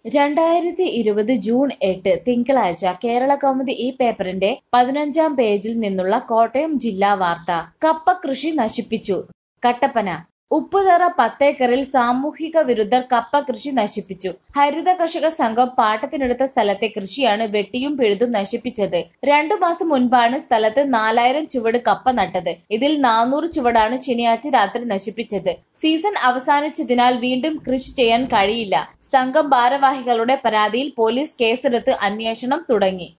രണ്ടായിരത്തി ഇരുപത് ജൂൺ എട്ട് തിങ്കളാഴ്ച കേരള കൗമുദി ഈ പേപ്പറിന്റെ പതിനഞ്ചാം പേജിൽ നിന്നുള്ള കോട്ടയം ജില്ലാ വാർത്ത കപ്പ കൃഷി നശിപ്പിച്ചു കട്ടപ്പന ഉപ്പുതറ പത്തേക്കറിൽ സാമൂഹിക വിരുദ്ധർ കപ്പ കൃഷി നശിപ്പിച്ചു ഹരിത കർഷക സംഘം പാട്ടത്തിനെടുത്ത സ്ഥലത്തെ കൃഷിയാണ് വെട്ടിയും പിഴുതും നശിപ്പിച്ചത് രണ്ടു മാസം മുൻപാണ് സ്ഥലത്ത് നാലായിരം ചുവട് കപ്പ നട്ടത് ഇതിൽ നാനൂറ് ചുവടാണ് ശനിയാഴ്ച രാത്രി നശിപ്പിച്ചത് സീസൺ അവസാനിച്ചതിനാൽ വീണ്ടും കൃഷി ചെയ്യാൻ കഴിയില്ല സംഘം ഭാരവാഹികളുടെ പരാതിയിൽ പോലീസ് കേസെടുത്ത് അന്വേഷണം തുടങ്ങി